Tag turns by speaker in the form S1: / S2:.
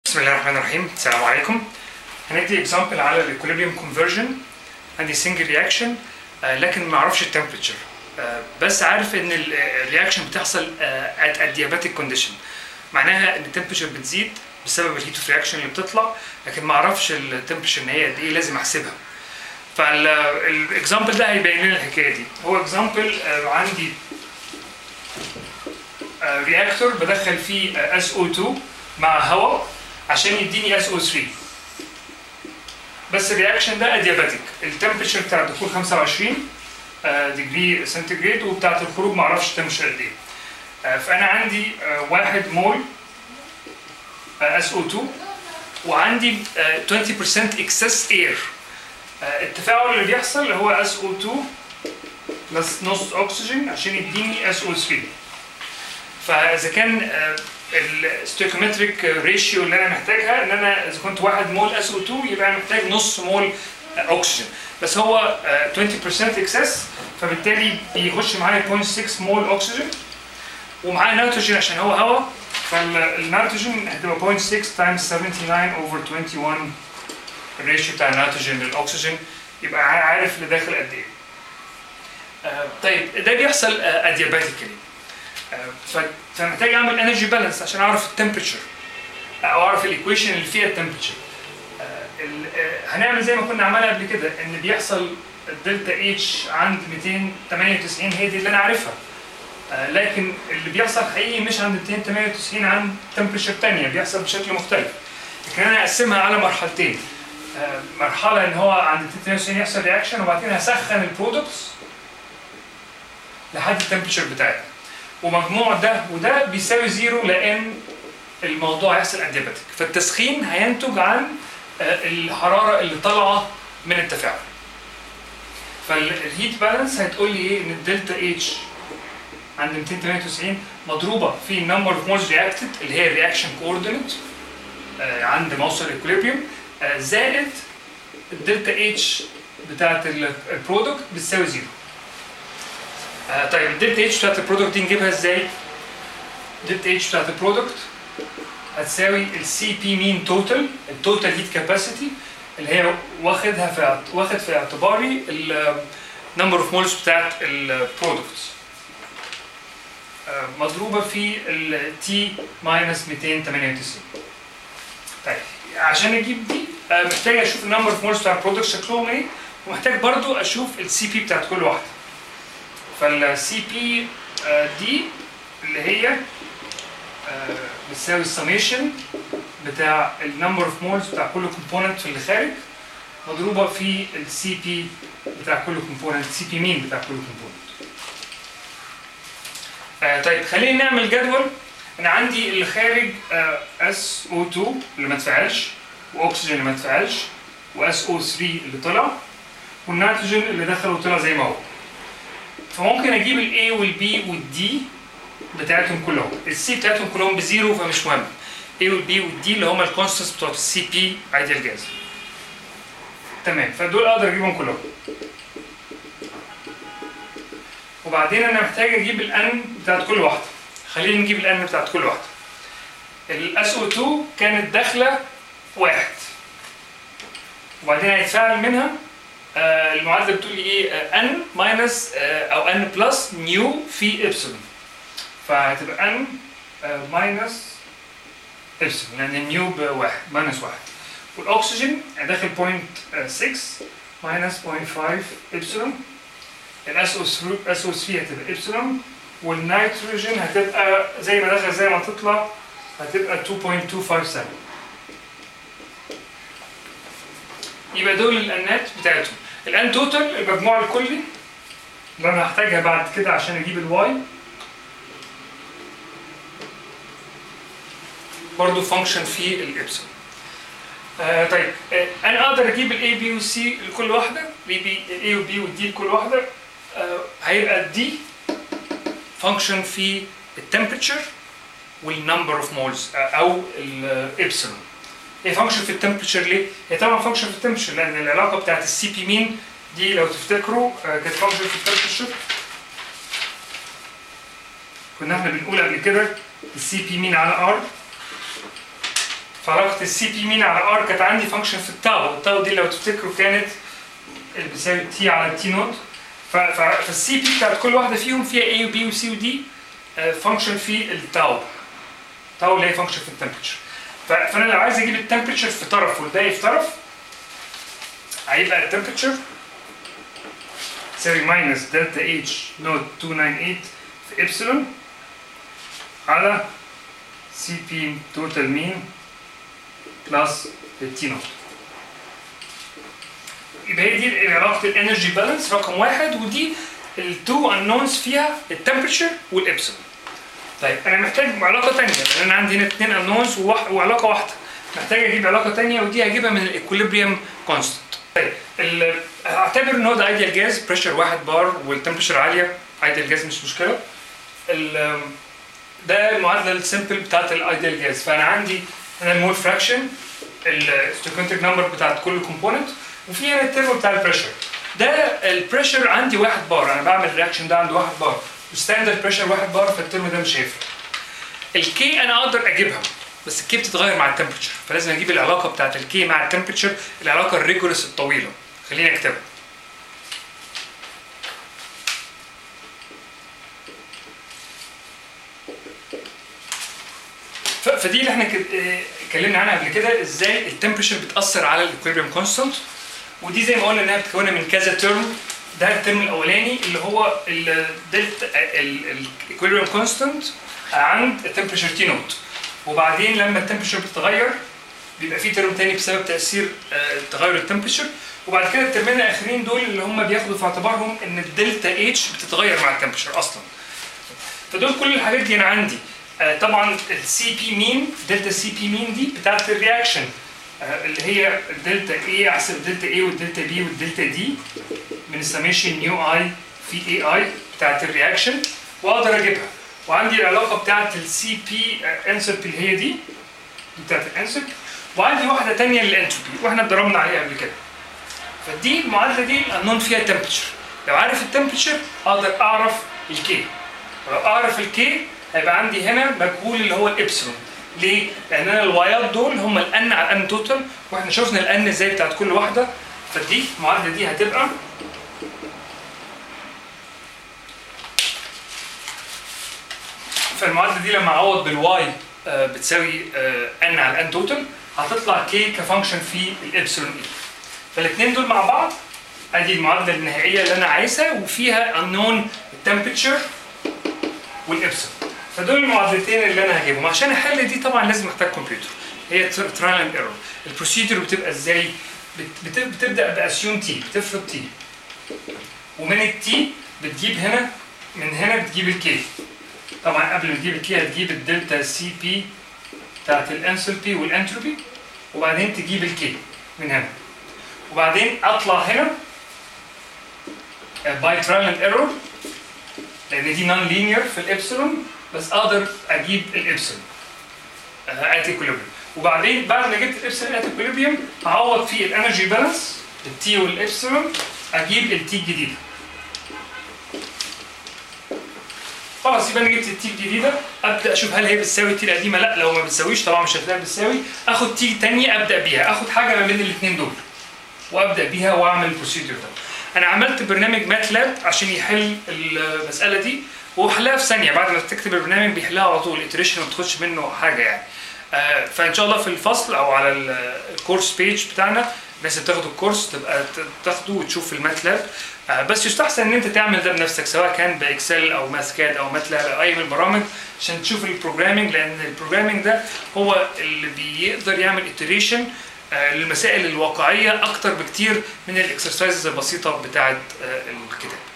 S1: بسم الله الرحمن الرحيم السلام عليكم هندي اكزامبل على الايكوليبريم كونفرجن عندي سنجل رياكشن لكن ما اعرفش التمبريتشر بس عارف ان الرياكشن بتحصل ات ادياباتيك كونديشن معناها ان التمبريتشر بتزيد بسبب الهيت اوف رياكشن اللي بتطلع لكن ما اعرفش التمبريتشر ان هي قد ايه لازم احسبها فالاكزامبل ده هيبين لنا الحكايه دي هو اكزامبل عندي رياكتور بدخل فيه SO2 مع هواء عشان يديني SO3 بس الرياكشن ده ادياباتيك التمبريتشر بتاع الدخول 25 ديجري سنتيجريد وبتاعت الخروج ما اعرفش التمبريتشر قد ايه فانا عندي 1 مول SO2 وعندي 20% excess air التفاعل اللي بيحصل هو SO2 بلس نص اكسجين عشان يديني SO3 فاذا كان الستويكومتريك ريشيو اللي انا محتاجها ان انا اذا كنت 1 مول اس او 2 يبقى انا محتاج نص مول اكسجين بس هو 20% اكسس فبالتالي بيخش معايا 0.6 مول اكسجين ومعايا نيتروجين عشان هو هواء فالنيتروجين هتبقى 0.6 تايمز 79 اوفر 21 الريشيو بتاع النيتروجين للاكسجين يبقى عارف اللي داخل قد ايه. طيب ده بيحصل ادياباتيكلي فمحتاج اعمل انرجي بالانس عشان اعرف التمبريتشر او اعرف الايكويشن اللي فيها التمبريتشر هنعمل زي ما كنا عملنا قبل كده ان بيحصل الدلتا اتش عند 298 هي دي اللي انا عارفها لكن اللي بيحصل حقيقي مش عند 298 عند تمبريتشر ثانيه بيحصل بشكل مختلف لكن انا اقسمها على مرحلتين مرحله ان هو عند 298 يحصل رياكشن وبعدين هسخن البرودكتس لحد التمبريتشر بتاعتها ومجموع ده وده بيساوي زيرو لان الموضوع هيحصل ادياباتيك فالتسخين هينتج عن الحراره اللي طالعه من التفاعل فالهيت بالانس هتقول لي ايه ان الدلتا اتش عند 298 مضروبه في نمبر اوف مولز رياكتد اللي هي الرياكشن كوردينيت عند ما اوصل الاكوليبريم زائد الدلتا اتش بتاعت البرودكت بتساوي زيرو آه طيب الدلتا اتش بتاعت البرودكت دي نجيبها ازاي؟ الدلتا اتش بتاعت البرودكت هتساوي السي بي مين توتال التوتال هيت كاباسيتي اللي هي واخدها في واخد في اعتباري النمبر اوف مولز بتاعت البرودكت آه مضروبه في التي ماينس 298 طيب عشان اجيب دي آه محتاج اشوف النمبر اوف مولز بتاع البرودكت شكلهم ايه ومحتاج برضو اشوف السي بي بتاعت كل واحده فالسي بي دي اللي هي بتساوي السميشن بتاع النمبر اوف مولز بتاع كل كومبوننت في اللي خارج مضروبه في السي بي بتاع كل كومبوننت السي بي مين بتاع كل كومبوننت طيب خلينا نعمل جدول انا عندي اللي خارج اس او 2 اللي ما اتفعلش واكسجين اللي ما اتفعلش واس او 3 اللي طلع والنيتروجين اللي دخل وطلع زي ما هو فممكن اجيب الاي والبي والدي بتاعتهم كلهم السي بتاعتهم كلهم بزيرو فمش مهم اي والبي والدي اللي هم الكونستنتس بتوع السي بي ايديال جاز تمام فدول اقدر اجيبهم كلهم وبعدين انا محتاج اجيب الان بتاعت كل واحده خلينا نجيب الان بتاعت كل واحده الاس او 2 كانت داخله واحد وبعدين هيتفاعل منها آه المعادله بتقول لي ايه ان ماينس او ان بلس نيو في ابسلون فهتبقى ان ماينس ابسلون لان النيو بواحد ماينس واحد والاكسجين داخل 0.6 ماينس 0.5 ابسلون الاس او 3 اس او 3 هتبقى ابسلون والنيتروجين هتبقى زي ما دخل زي ما تطلع هتبقى 2.257 يبقى دول الانات بتاعتهم الان توتال المجموع الكلي اللي انا هحتاجها بعد كده عشان اجيب الواي برضه فانكشن في الابسلون آه طيب آه انا اقدر اجيب الاي بي والسي لكل واحده الاي بي الاي والبي والدي لكل واحده آه هيبقى الدي فانكشن في التمبريتشر والنمبر اوف مولز او الابسلون هي فانكشن في التمبريتشر ليه؟ هي طبعا فانكشن في التمبريتشر لان العلاقه بتاعت السي بي مين دي لو تفتكروا كانت فانكشن في التمبريتشر كنا احنا بنقول قبل كده السي بي مين على ار فعلاقه السي بي مين على ار كانت عندي فانكشن في التاو التاو دي لو تفتكروا كانت اللي بتساوي تي على تي نوت فالسي بي بتاعت كل واحده فيهم فيها اي وبي وسي ودي فانكشن في التاو تاو اللي هي فانكشن في التمبرتشر فانا لو عايز اجيب التمبرتشر في طرف والباقي في طرف هيبقى التمبرتشر تساوي ماينس دلتا اتش نوت 298 في ابسلون على سي بي توتال مين بلس التي نوت يبقى هي دي علاقه الانرجي بالانس رقم واحد ودي التو انونز فيها التمبرتشر والابسلون طيب انا محتاج علاقه ثانيه لان انا عندي هنا اثنين انونز وعلاقه واحده محتاج اجيب علاقه ثانيه ودي هجيبها من الايكوليبريم كونستنت طيب ال- اعتبر ان هو ده ايديال جاز بريشر واحد بار والتمبرتشر عاليه ايديال جاز مش مشكله ال- ده المعادله السمبل بتاعت الايديال جاز فانا عندي هنا المول فراكشن الستوكنتيك نمبر بتاعت كل كومبوننت وفي هنا الترم بتاع البريشر ده البريشر عندي واحد بار انا بعمل الرياكشن ده عند واحد بار وستاندرد بريشر واحد بار فالترم ده مش هيفرق الكي انا اقدر اجيبها بس الكي بتتغير مع التمبرتشر فلازم اجيب العلاقه بتاعت الكي مع التمبرتشر العلاقه الريجولس الطويله خليني اكتبها ف- فدي اللي احنا كد- اه، اتكلمنا عنها قبل كده ازاي التمبرتشر بتاثر على الاكويبريم كونستانت ودي زي ما قلنا انها بتتكون من كذا ترم ده الترم الاولاني اللي هو الدلتا الاكويبريم كونستانت عند التمبرتشر تي نوت وبعدين لما التمبرتشر بتتغير بيبقى في ترم تاني بسبب تاثير آه، تغير التمبرتشر وبعد كده الترمين الاخرين دول اللي هم بياخدوا في اعتبارهم ان الدلتا اتش بتتغير مع التمبرتشر اصلا فدول كل الحاجات دي انا عندي آه، طبعا السي بي مين دلتا سي بي مين دي بتاعت الرياكشن آه، اللي هي الدلتا اي احسب الدلتا اي والدلتا بي والدلتا دي من السميشن نيو اي في اي اي بتاعت الرياكشن واقدر اجيبها وعندي العلاقه بتاعت السي بي انسربي اللي هي دي دي بتاعت الانسربي وعندي واحده ثانيه للانتروبي واحنا اتدربنا عليها قبل كده فدي المعادله دي الانون فيها تمبرتشر لو عارف التمبرتشر اقدر اعرف الكي ولو اعرف الكي هيبقى عندي هنا مجهول اللي هو الابسلون ليه؟ لان انا الوايات دول هم الان على الان توتال واحنا شفنا الان ازاي بتاعت كل واحده فدي المعادله دي هتبقى فالمعادله دي لما اعوض بالواي آه، بتساوي ان على الان توتال هتطلع كي كفانكشن في الابسلون اي فالاثنين دول مع بعض ادي المعادله النهائيه اللي انا عايزها وفيها unknown التمبرتشر والابسلون فدول المعادلتين اللي انا هجيبهم عشان احل دي طبعا لازم احتاج كمبيوتر هي ترايل اند ايرور البروسيدور بتبقى ازاي بت- بت- بتبدا باسيوم تي بتفرض تي ومن التي بتجيب هنا من هنا بتجيب الكي طبعا قبل ما تجيب الكي هتجيب الدلتا سي بي بتاعت الانثروبي والانتروبي وبعدين تجيب الكي من هنا وبعدين اطلع هنا باي ترايل اند ايرور لان دي نون لينير في الابسلون بس اقدر اجيب الابسلون ات اكوليبريم وبعدين بعد ما جبت الابسلون ات اكوليبريم هعوض فيه الانرجي بالانس التي والابسلون اجيب التي الجديده خلاص يبقى انا جبت التي الجديده ابدا اشوف هل هي بتساوي التي القديمه لا لو ما بتساويش طبعا مش هتلاقيها بتساوي اخد تي ثانيه ابدا بيها اخد حاجه ما بين الاثنين دول وابدا بيها واعمل البروسيدور ده انا عملت برنامج ماتلاب عشان يحل المساله دي وحلها في ثانيه بعد ما تكتب البرنامج بيحلها على طول اتريشن ما بتاخدش منه حاجه يعني آه، فان شاء الله في الفصل او على ال- الكورس بيج بتاعنا الناس اللي بتاخدوا الكورس تبقى ت- تاخده وتشوف الماتلاب آه، بس يستحسن ان انت تعمل ده بنفسك سواء كان باكسل او ماسكاد او ماتلاب او اي من البرامج عشان تشوف البروجرامينج لان البروجرامينج ده هو اللي بيقدر يعمل iteration آه، للمسائل الواقعيه اكتر بكتير من الاكسرسايزز البسيطه بتاعه آه، الكتاب